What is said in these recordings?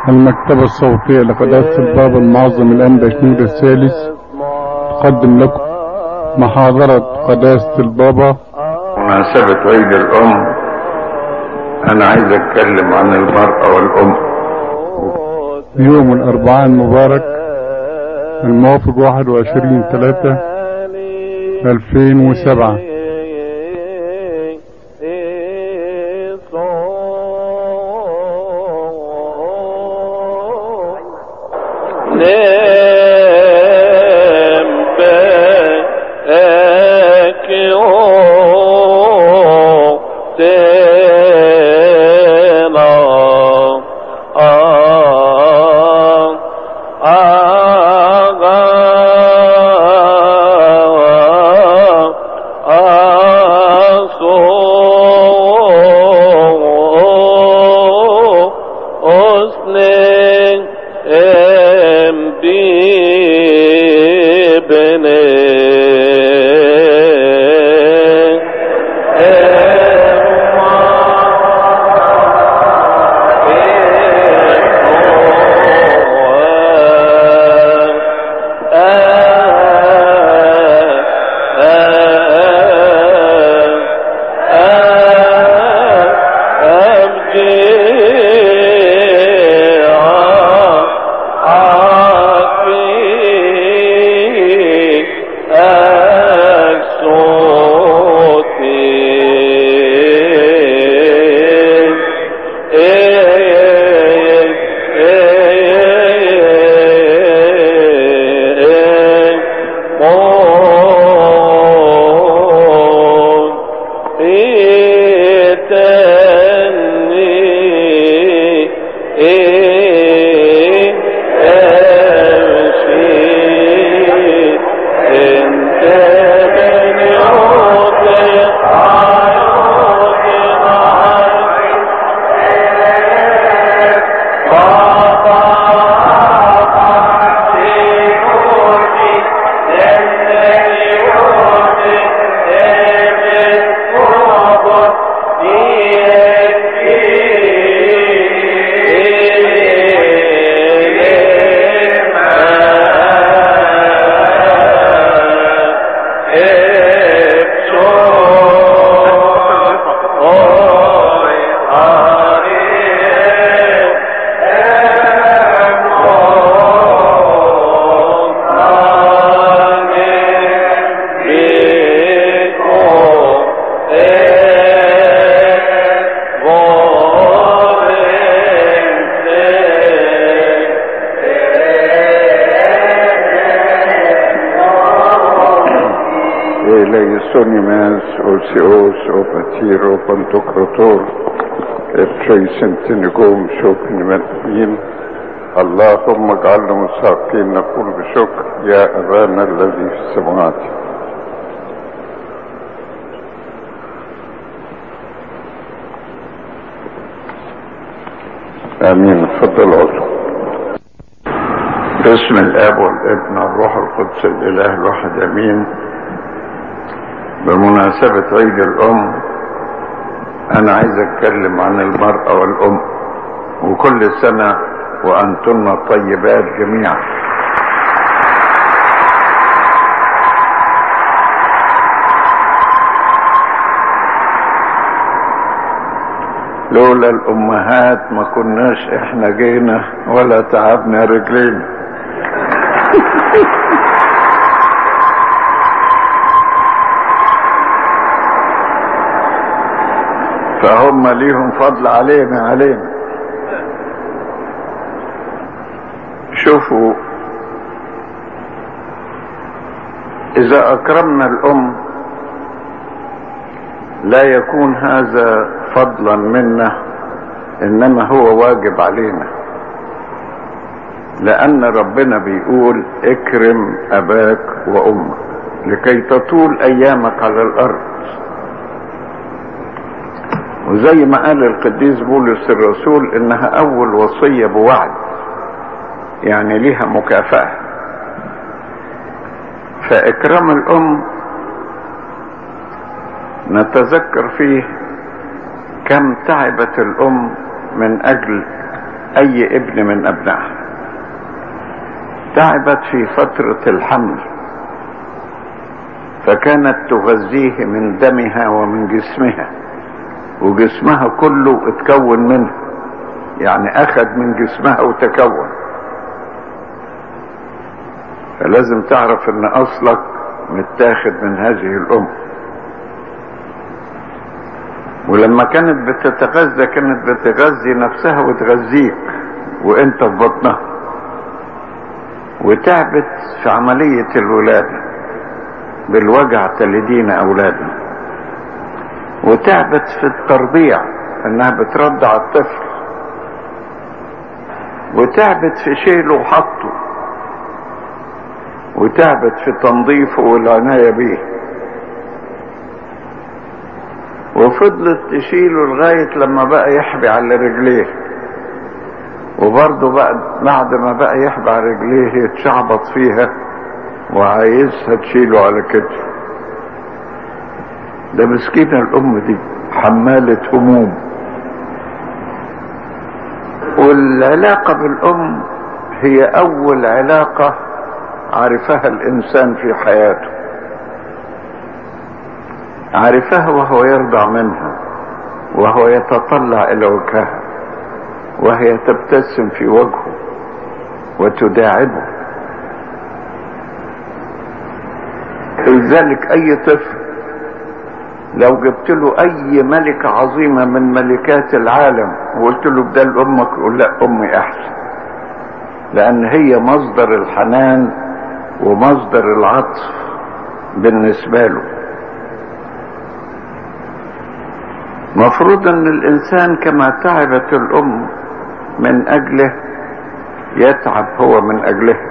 المكتبة الصوتية لقداسة البابا المعظم الأنبا شنود الثالث تقدم لكم محاضرة قداسة البابا مناسبة عيد الأم أنا عايز أتكلم عن المرأة والأم يوم الأربعاء المبارك الموافق 21 3 2007 eleisonimes osios opatiro pantocrator ابتريسنتنجوم شكر مدين اللهم اجعلنا مساقين نقول بشكر يا ابانا الذي في السماوات امين اتفضل عضو باسم الاب والابن والروح القدس الاله الواحد امين بمناسبة عيد الام انا عايز اتكلم عن المرأة والام وكل سنة وانتن طيبات جميعا لولا الامهات ما كناش احنا جينا ولا تعبنا رجلينا فهم ليهم فضل علينا علينا شوفوا اذا اكرمنا الام لا يكون هذا فضلا منا انما هو واجب علينا لان ربنا بيقول اكرم اباك وامك لكي تطول ايامك على الارض وزي ما قال القديس بولس الرسول انها اول وصية بوعد يعني ليها مكافأة فاكرام الام نتذكر فيه كم تعبت الام من اجل اي ابن من ابنائها تعبت في فترة الحمل فكانت تغذيه من دمها ومن جسمها وجسمها كله اتكون منها يعني اخذ من جسمها وتكون فلازم تعرف ان اصلك متاخد من هذه الام ولما كانت بتتغذى كانت بتغذي نفسها وتغذيك وانت في بطنها وتعبت في عملية الولادة بالوجع تلدين اولادنا وتعبت في الترضيع انها بترضع الطفل وتعبت في شيله وحطه وتعبت في تنظيفه والعناية بيه وفضلت تشيله لغاية لما بقى يحبي على رجليه وبرضه بقى بعد ما بقى يحبي على رجليه يتشعبط فيها وعايزها تشيله على كتفه ده مسكينة الأم دي حمالة هموم والعلاقة بالأم هي أول علاقة عرفها الإنسان في حياته عرفها وهو يرضع منها وهو يتطلع إلى وجهها وهي تبتسم في وجهه وتداعبه لذلك أي طفل لو جبت له أي ملكة عظيمة من ملكات العالم وقلت له ده لأمك يقول لا أمي أحسن لأن هي مصدر الحنان ومصدر العطف بالنسبة له مفروض ان الانسان كما تعبت الام من اجله يتعب هو من اجلها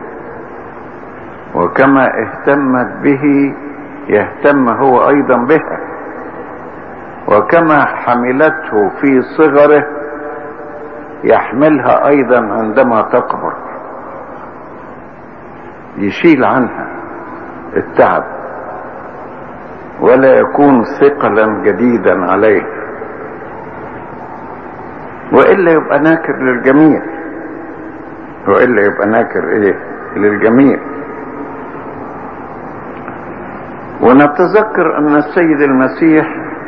وكما اهتمت به يهتم هو ايضا بها وكما حملته في صغره يحملها ايضا عندما تكبر يشيل عنها التعب ولا يكون ثقلا جديدا عليه والا يبقى ناكر للجميع والا يبقى ناكر ايه للجميع ونتذكر ان السيد المسيح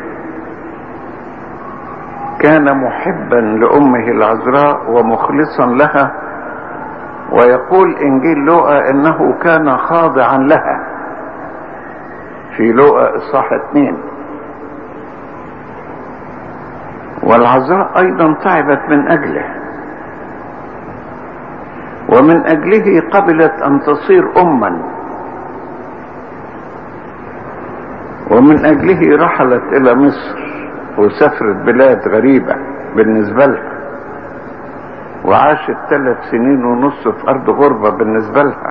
كان محبا لامه العذراء ومخلصا لها ويقول انجيل لوقا انه كان خاضعا لها في لوقا اصحاح اثنين والعذراء ايضا تعبت من اجله ومن اجله قبلت ان تصير اما ومن اجله رحلت الى مصر وسافرت بلاد غريبه بالنسبه لها وعاشت ثلاث سنين ونص في ارض غربه بالنسبه لها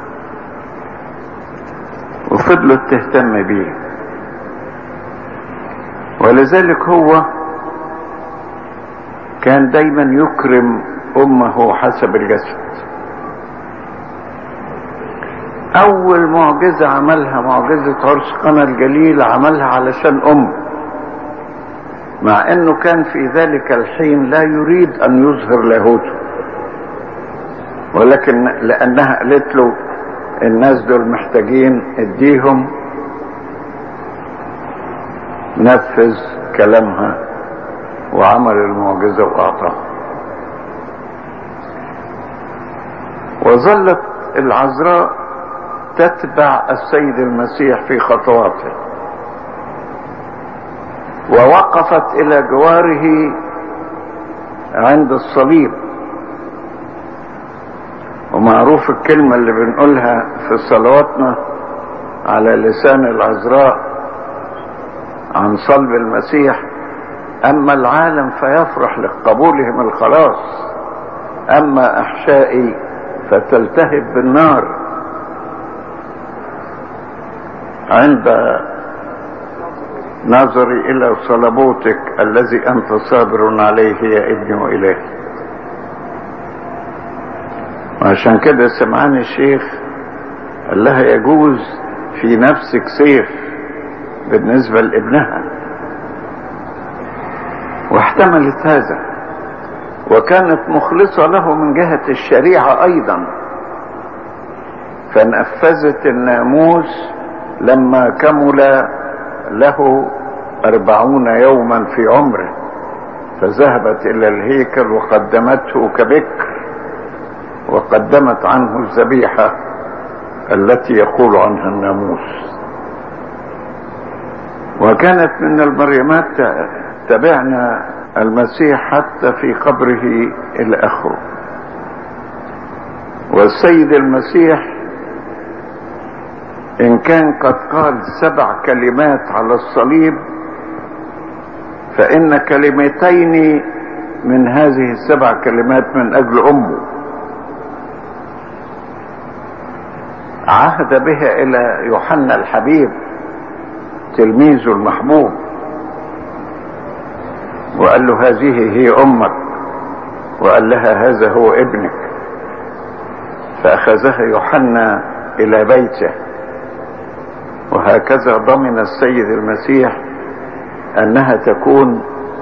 وفضلت تهتم بيه ولذلك هو كان دايما يكرم امه حسب الجسد اول معجزة عملها معجزة عرس قنا الجليل عملها علشان امه مع انه كان في ذلك الحين لا يريد ان يظهر لاهوته ولكن لانها قالت له الناس دول محتاجين اديهم نفذ كلامها وعمل المعجزة واعطاها وظلت العذراء تتبع السيد المسيح في خطواته ووقفت الى جواره عند الصليب ومعروف الكلمة اللي بنقولها في صلواتنا على لسان العذراء عن صلب المسيح أما العالم فيفرح لقبولهم الخلاص أما أحشائي فتلتهب بالنار عند نظري إلى صلبوتك الذي أنت صابر عليه يا ابني وإلهي وعشان كده سمعان الشيخ قال لها يجوز في نفسك سيف بالنسبة لابنها واحتملت هذا وكانت مخلصة له من جهة الشريعة أيضا فنفذت الناموس لما كمل له أربعون يوما في عمره فذهبت إلى الهيكل وقدمته كبكر وقدمت عنه الذبيحة التي يقول عنها الناموس وكانت من المريمات تبعنا المسيح حتى في قبره إلى آخره والسيد المسيح إن كان قد قال سبع كلمات على الصليب فإن كلمتين من هذه السبع كلمات من أجل أمه عهد بها إلى يوحنا الحبيب تلميذه المحبوب وقال له هذه هي أمك وقال لها هذا هو ابنك فأخذها يوحنا إلى بيته وهكذا ضمن السيد المسيح انها تكون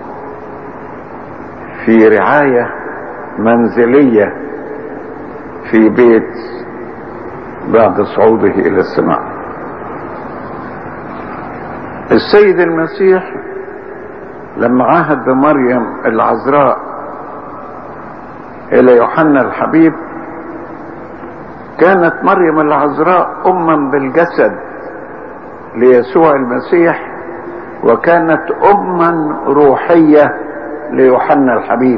في رعايه منزليه في بيت بعد صعوده الى السماء السيد المسيح لما عهد بمريم العذراء الى يوحنا الحبيب كانت مريم العذراء اما بالجسد ليسوع المسيح وكانت اما روحيه ليوحنا الحبيب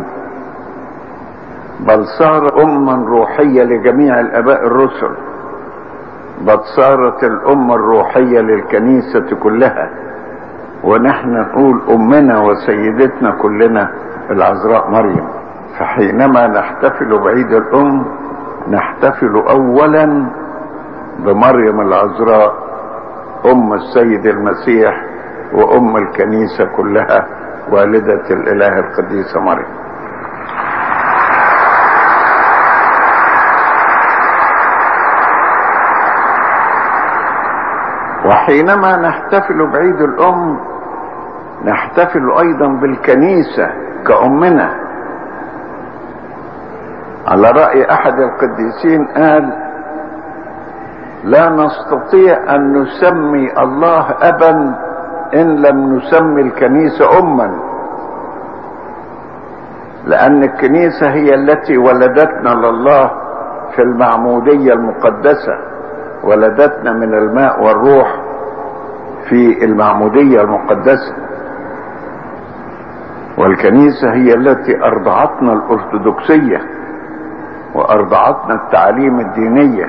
بل صار اما روحيه لجميع الاباء الرسل بل صارت الامه الروحيه للكنيسه كلها ونحن نقول امنا وسيدتنا كلنا العذراء مريم فحينما نحتفل بعيد الام نحتفل اولا بمريم العذراء ام السيد المسيح وام الكنيسه كلها والده الاله القديسه مريم وحينما نحتفل بعيد الام نحتفل ايضا بالكنيسه كامنا على راي احد القديسين قال لا نستطيع ان نسمي الله ابا ان لم نسمي الكنيسه اما لان الكنيسه هي التي ولدتنا لله في المعموديه المقدسه ولدتنا من الماء والروح في المعموديه المقدسه والكنيسه هي التي ارضعتنا الارثوذكسيه وارضعتنا التعاليم الدينيه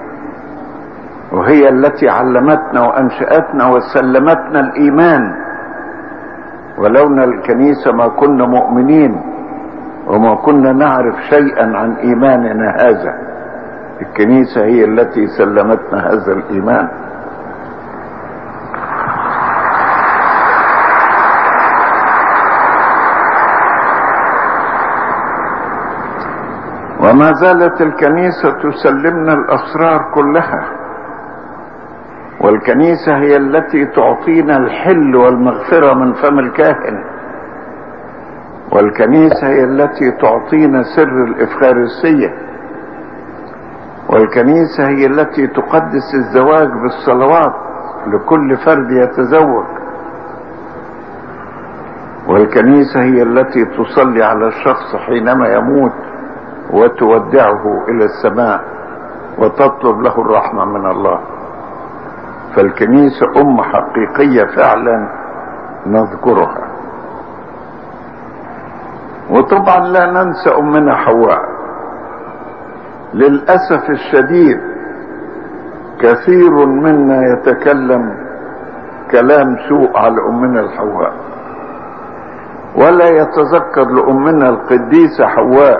وهي التي علمتنا وانشاتنا وسلمتنا الايمان ولولا الكنيسه ما كنا مؤمنين وما كنا نعرف شيئا عن ايماننا هذا الكنيسه هي التي سلمتنا هذا الايمان وما زالت الكنيسه تسلمنا الاسرار كلها والكنيسه هي التي تعطينا الحل والمغفره من فم الكاهن والكنيسه هي التي تعطينا سر الافخارسيه والكنيسه هي التي تقدس الزواج بالصلوات لكل فرد يتزوج والكنيسه هي التي تصلي على الشخص حينما يموت وتودعه الى السماء وتطلب له الرحمه من الله فالكنيسه ام حقيقيه فعلا نذكرها وطبعا لا ننسى امنا حواء للاسف الشديد كثير منا يتكلم كلام سوء على امنا الحواء ولا يتذكر لامنا القديسه حواء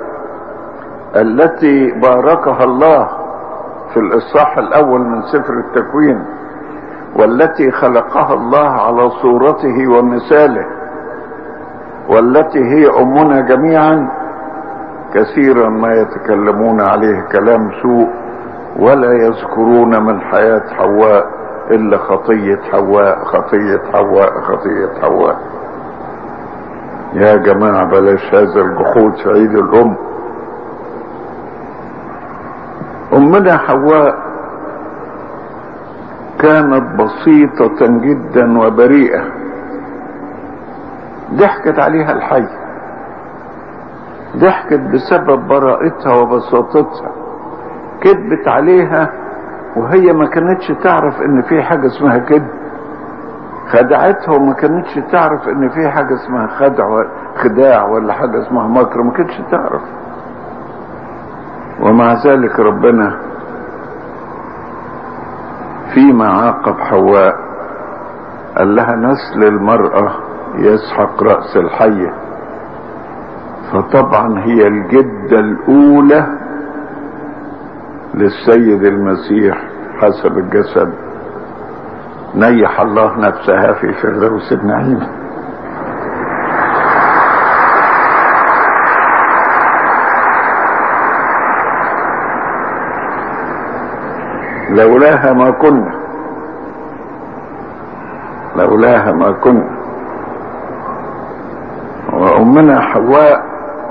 التي باركها الله في الاصحاح الاول من سفر التكوين والتي خلقها الله على صورته ومثاله والتي هي امنا جميعا كثيرا ما يتكلمون عليه كلام سوء ولا يذكرون من حياه حواء الا خطيه حواء خطيه حواء خطيه حواء يا جماعة بلاش هذا الجحود في عيد الأم أمنا حواء كانت بسيطة جدا وبريئة ضحكت عليها الحي ضحكت بسبب براءتها وبساطتها كذبت عليها وهي ما كانتش تعرف ان في حاجة اسمها كذب خدعتها وما كانتش تعرف ان في حاجة اسمها خدع خداع ولا حاجة اسمها مكر ما كانتش تعرف ومع ذلك ربنا فيما عاقب حواء قال لها نسل المرأة يسحق رأس الحية فطبعا هي الجدة الأولى للسيد المسيح حسب الجسد نيح الله نفسها في فردوس النعيم لولاها ما كنا لولاها ما كنا وأمنا حواء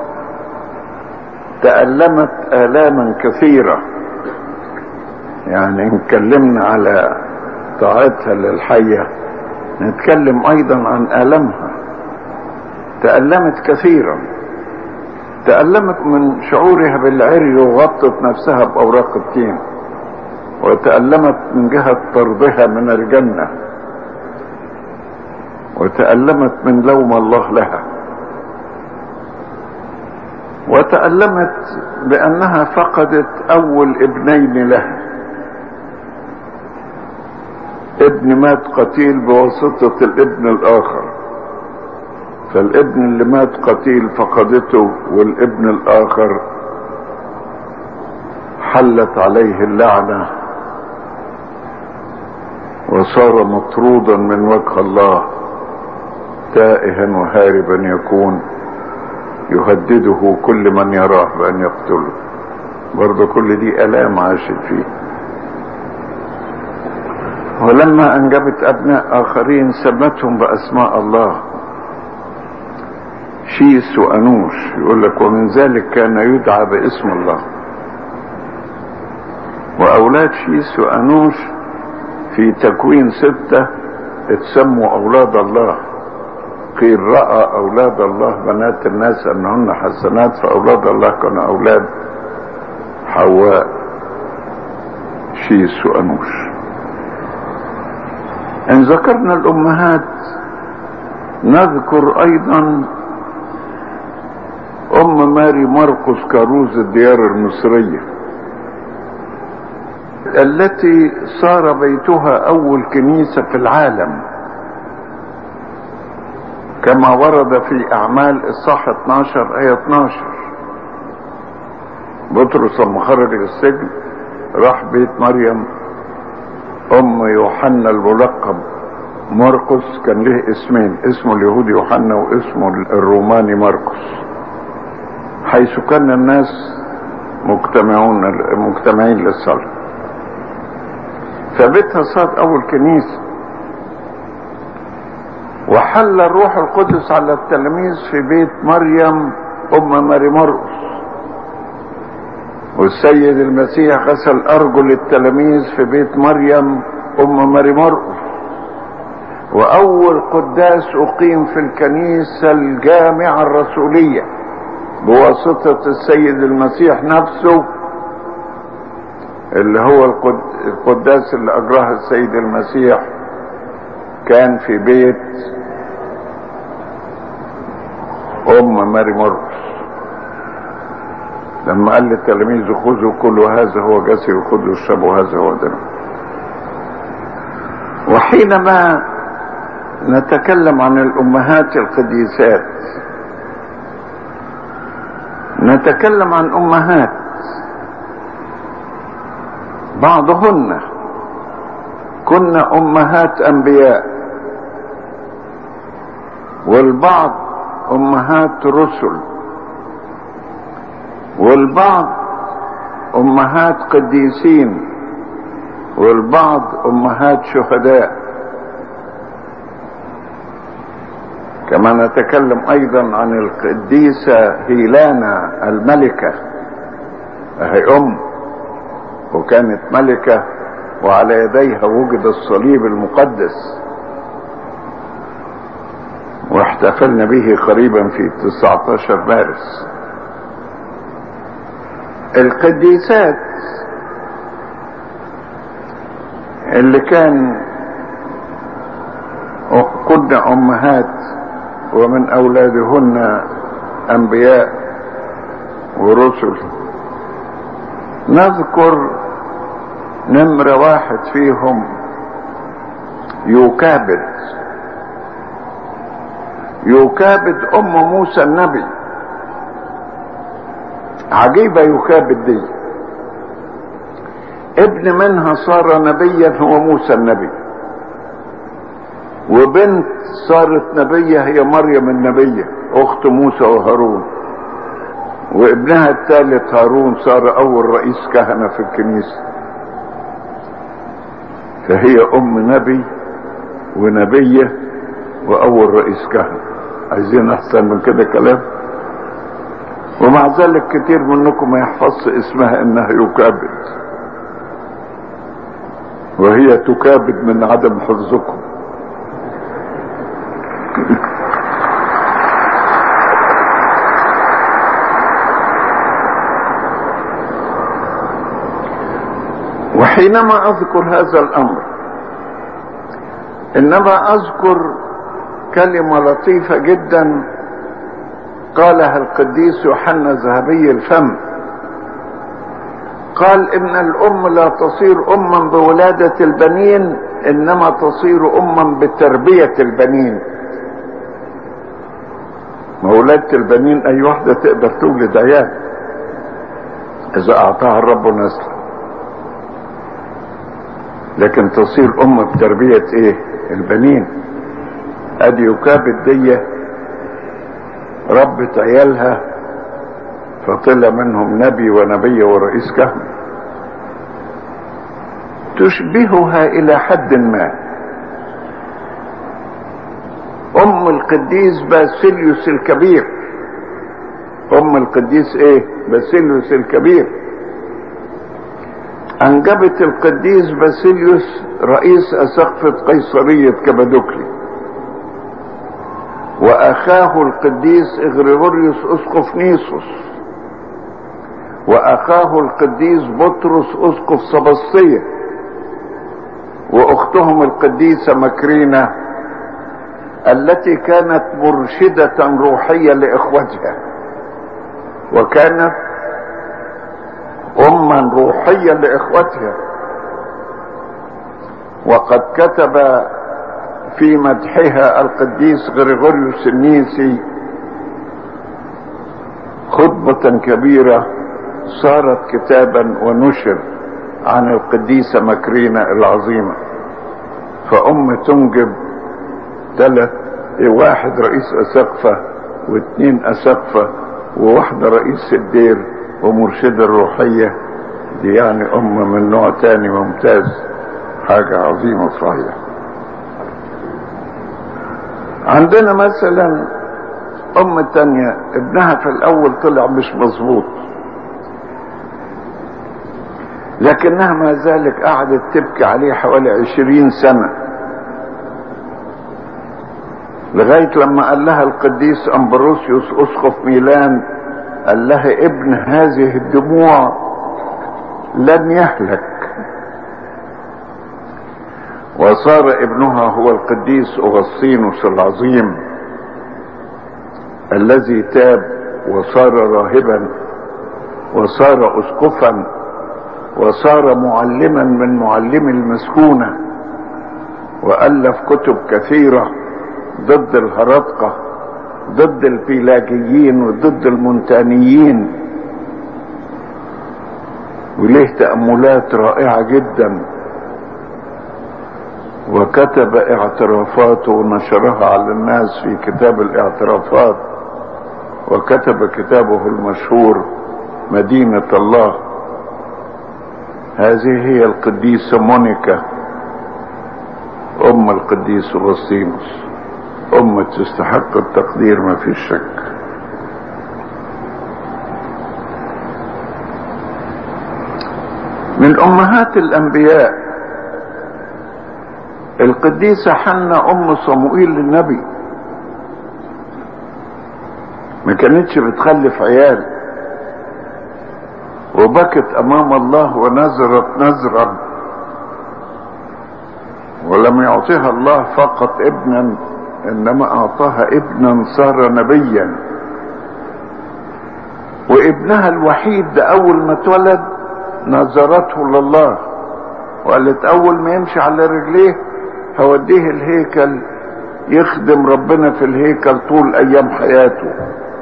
تألمت آلاما كثيرة يعني إن اتكلمنا على طاعتها للحية نتكلم أيضا عن آلامها تألمت كثيرا تألمت من شعورها بالعري وغطت نفسها بأوراق التين وتألمت من جهة طردها من الجنة وتألمت من لوم الله لها وتألمت بأنها فقدت أول ابنين لها ابن مات قتيل بواسطة الابن الآخر فالابن اللي مات قتيل فقدته والابن الآخر حلت عليه اللعنة وصار مطرودا من وجه الله تائها وهاربا يكون يهدده كل من يراه بأن يقتله برضه كل دي ألام عاشت فيه ولما أنجبت أبناء آخرين سمتهم بأسماء الله شيس وأنوش يقول لك ومن ذلك كان يدعى باسم الله وأولاد شيس وأنوش في تكوين ستة اتسموا أولاد الله قيل رأى أولاد الله بنات الناس أنهن حسنات فأولاد الله كانوا أولاد حواء شيس وأنوش إن ذكرنا الأمهات نذكر أيضا أم ماري مرقس كاروز الديار المصرية التي صار بيتها أول كنيسة في العالم كما ورد في أعمال الصح 12 آية 12 بطرس لما خرج للسجن راح بيت مريم أم يوحنا الملقب مرقس كان له اسمين اسمه اليهودي يوحنا واسمه الروماني مرقس حيث كان الناس مجتمعون مجتمعين للصلاة فبيتها صار أول كنيسة وحل الروح القدس على التلاميذ في بيت مريم أم ماري مرقس والسيد المسيح غسل أرجل التلاميذ في بيت مريم أم ماري مرقس وأول قداس أقيم في الكنيسة الجامعة الرسولية بواسطة السيد المسيح نفسه اللي هو القداس اللي أجراه السيد المسيح كان في بيت أم ماري مرقس لما قال للتلاميذ خذوا كلوا هذا هو جسدي وخذوا اشربوا هذا هو دمي وحينما نتكلم عن الأمهات القديسات نتكلم عن أمهات بعضهن كن أمهات أنبياء والبعض أمهات رسل والبعض أمهات قديسين والبعض أمهات شهداء كما كما نتكلم ايضا عن القديسة هيلانا الملكة هي ام وكانت ملكة وعلى يديها وجد الصليب المقدس واحتفلنا به قريبا في 19 مارس القديسات اللي كان كن امهات ومن اولادهن انبياء ورسل نذكر نمرة واحد فيهم يوكابد يوكابد ام موسى النبي عجيبة يكابد دي ابن منها صار نبيا هو موسى النبي وبنت صارت نبية هي مريم النبية اخت موسى وهارون وابنها الثالث هارون صار اول رئيس كهنة في الكنيسة فهي ام نبي ونبية واول رئيس كهنة عايزين احسن من كده كلام ومع ذلك كتير منكم ما يحفظش اسمها انها يكابد وهي تكابد من عدم حفظكم وحينما اذكر هذا الامر انما اذكر كلمه لطيفه جدا قالها القديس يوحنا ذهبي الفم قال ان الام لا تصير اما بولاده البنين انما تصير اما بتربيه البنين ما ولادة البنين اي واحدة تقدر تولد عيال اذا اعطاها الرب نسلا لكن تصير ام بتربية ايه البنين ادي يكابد دي ربت عيالها فطلع منهم نبي ونبي ورئيس كهنة تشبهها الى حد ما ام القديس باسيليوس الكبير ام القديس ايه باسيليوس الكبير انجبت القديس باسيليوس رئيس اسقفة قيصرية كبادوكلي واخاه القديس اغريغوريوس اسقف نيسوس واخاه القديس بطرس اسقف سبسطية واختهم القديسة مكرينة التي كانت مرشدة روحية لاخوتها وكانت اما روحية لاخوتها وقد كتب في مدحها القديس غريغوريوس النيسي خطبة كبيرة صارت كتابا ونشر عن القديسة مكرينة العظيمة فأم تنجب ثلاث واحد رئيس أسقفة واثنين أسقفة وواحدة رئيس الدير ومرشدة الروحية دي يعني أم من نوع تاني ممتاز حاجة عظيمة صحيح عندنا مثلا ام تانية ابنها في الاول طلع مش مظبوط لكنها ما ذلك قعدت تبكي عليه حوالي عشرين سنة لغاية لما قال لها القديس أمبروسيوس أسقف ميلان قال لها ابن هذه الدموع لن يهلك وصار ابنها هو القديس أغسطينوس العظيم الذي تاب وصار راهبا وصار أسقفا وصار معلما من معلمي المسكونة وألف كتب كثيرة ضد الهرطقة ضد البيلاجيين وضد المونتانيين وليه تأملات رائعة جدا وكتب اعترافاته ونشرها على الناس في كتاب الاعترافات وكتب كتابه المشهور مدينة الله هذه هي القديسة مونيكا ام القديس اغسطينوس أم تستحق التقدير ما فيش شك من أمهات الأنبياء القديسة حنة أم صموئيل للنبي ما كانتش بتخلف عيال وبكت أمام الله ونذرت نذرا ولم يعطيها الله فقط ابنا انما اعطاها ابنا صار نبيا وابنها الوحيد ده اول ما اتولد نظرته لله وقالت اول ما يمشي على رجليه هوديه الهيكل يخدم ربنا في الهيكل طول ايام حياته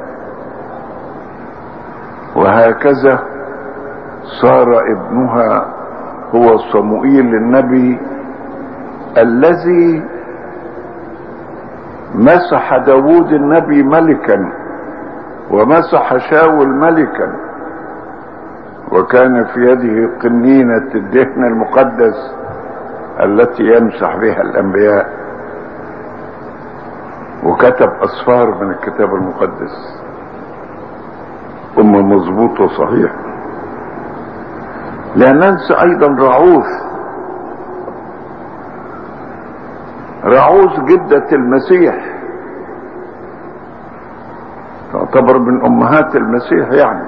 وهكذا صار ابنها هو صموئيل النبي الذي مسح داود النبي ملكا ومسح شاول ملكا وكان في يده قنينة الدهن المقدس التي يمسح بها الأنبياء وكتب أصفار من الكتاب المقدس أم مظبوط وصحيح لا ننسى أيضا رعوث رعوز جدة المسيح تعتبر من أمهات المسيح يعني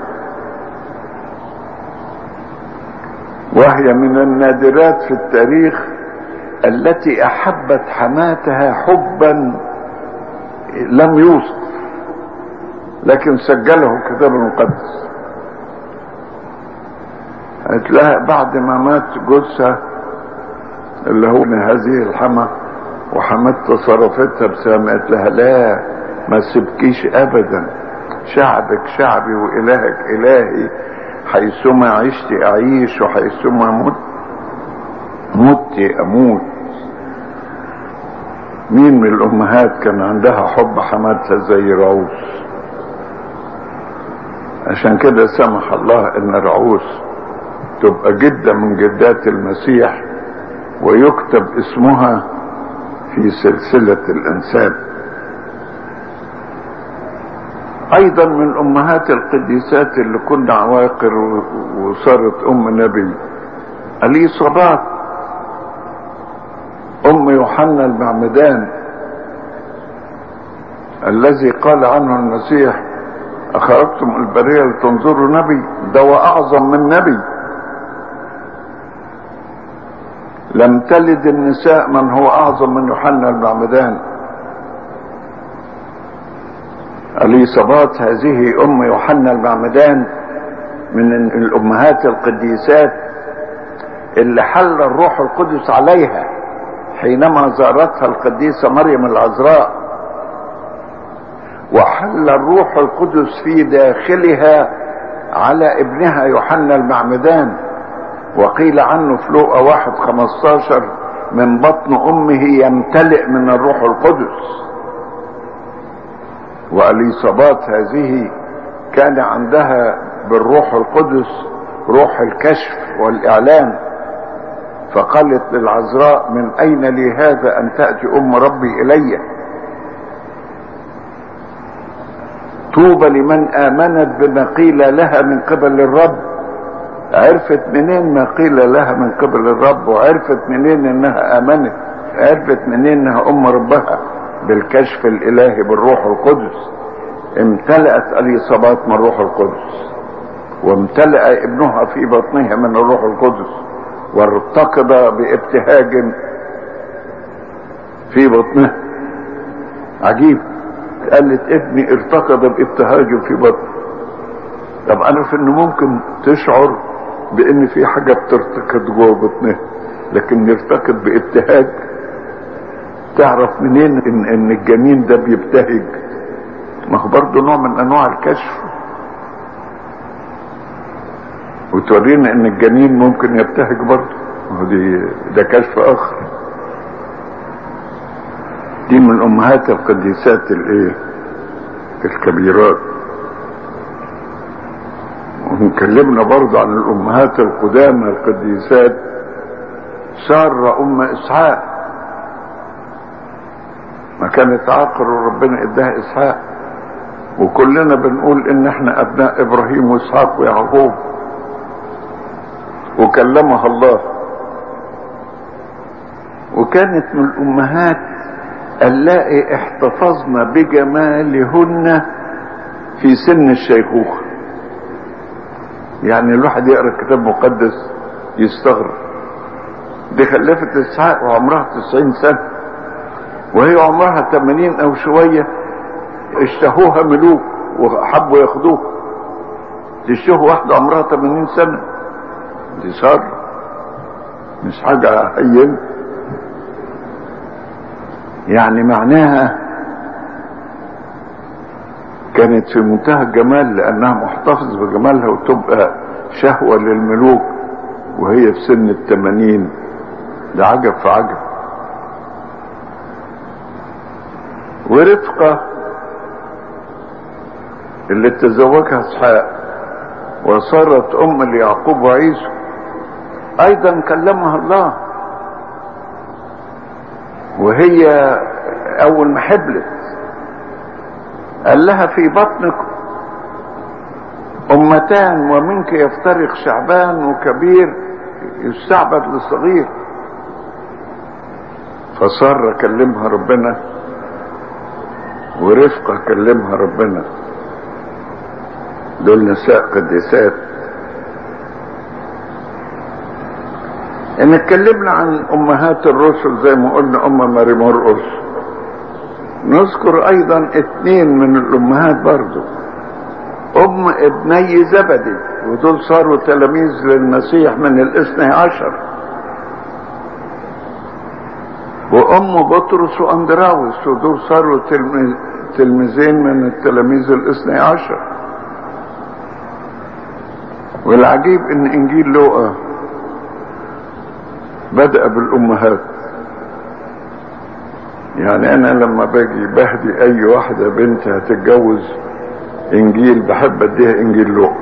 وهي من النادرات في التاريخ التي أحبت حماتها حبا لم يوصف لكن سجله الكتاب المقدس قالت لها بعد ما مات جوزها اللي هو من هذه الحمى وحمد تصرفتها بسلام قالت لها لا ما سبكيش ابدا شعبك شعبي والهك الهي حيثما عشت اعيش وحيثما مت مت اموت مين من الامهات كان عندها حب حماتها زي رعوس عشان كده سمح الله ان رعوس تبقى جدة من جدات المسيح ويكتب اسمها في سلسلة الانساب ايضا من امهات القديسات اللي كنا عواقر وصارت ام نبي اليصابات ام يوحنا المعمدان الذي قال عنه المسيح اخرجتم البريه لتنظروا نبي ده واعظم من نبي لم تلد النساء من هو اعظم من يوحنا المعمدان اليصابات هذه ام يوحنا المعمدان من الامهات القديسات اللي حل الروح القدس عليها حينما زارتها القديسه مريم العذراء وحل الروح القدس في داخلها على ابنها يوحنا المعمدان وقيل عنه في لوقا واحد خمستاشر من بطن امه يمتلئ من الروح القدس واليصابات هذه كان عندها بالروح القدس روح الكشف والاعلان فقالت للعذراء من اين لي هذا ان تاتي ام ربي الي طوبى لمن امنت بما قيل لها من قبل الرب عرفت منين ما قيل لها من قبل الرب وعرفت منين انها امنت عرفت منين انها ام ربها بالكشف الالهي بالروح القدس امتلأت اليصابات من الروح القدس وامتلأ ابنها في بطنها من الروح القدس وارتقد بابتهاج في بطنها عجيب قالت ابني ارتقد بابتهاج في بطنه طب عارف ان ممكن تشعر بان في حاجه بترتقد جوه بطنها لكن يرتقد بابتهاج تعرف منين ان, إن الجنين ده بيبتهج ما هو برضه نوع من انواع الكشف وتورينا ان الجنين ممكن يبتهج برضه دي ده كشف اخر دي من امهات القديسات الايه الكبيرات ونكلمنا برضه عن الامهات القدامى القديسات سارة ام اسحاق ما كانت عاقر وربنا اداها اسحاق وكلنا بنقول ان احنا ابناء ابراهيم واسحاق ويعقوب وكلمها الله وكانت من الامهات اللائي احتفظن بجمالهن في سن الشيخوخة يعني الواحد يقرا الكتاب المقدس يستغرب دي خلفت اسحاق وعمرها 90 سنة وهي عمرها 80 او شوية اشتهوها ملوك وحبوا ياخدوها تشتهوا واحدة عمرها 80 سنة دي شر مش حاجة هين يعني معناها كانت في منتهى الجمال لانها محتفظ بجمالها وتبقى شهوة للملوك وهي في سن التمانين ده عجب في عجب ورفقة اللي تزوجها اسحاق وصارت ام ليعقوب وعيسو ايضا كلمها الله وهي اول ما حبلت قال لها في بطنك امتان ومنك يفترق شعبان وكبير يستعبد للصغير فصار كلمها ربنا ورفقة كلمها ربنا دول نساء قديسات ان اتكلمنا عن امهات الرسل زي ما قلنا ام ماري مرقس نذكر ايضا اثنين من الامهات برضو ام ابني زبدي ودول صاروا تلاميذ للمسيح من الاثني عشر وام بطرس واندراوس ودول صاروا تلميذين من التلاميذ الاثني عشر والعجيب ان انجيل لوقا بدأ بالامهات يعني انا لما باجي بهدي اي واحدة بنت هتتجوز انجيل بحب اديها انجيل لوقا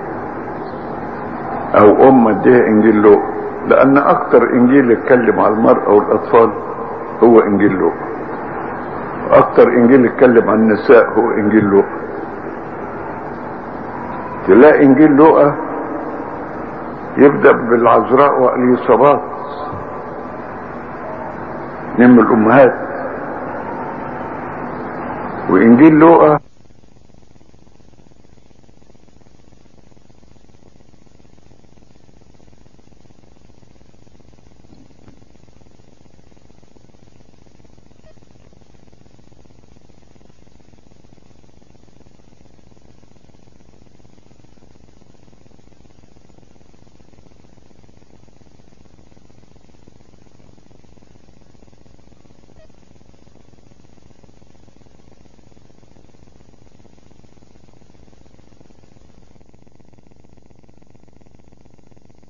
او ام اديها انجيل لوقا لان اكتر انجيل يتكلم على المرأة والاطفال هو انجيل لوقا اكتر انجيل يتكلم عن النساء هو انجيل لوقا تلاقي انجيل لوقا يبدأ بالعذراء واليصابات نم الامهات وانجيل لوقا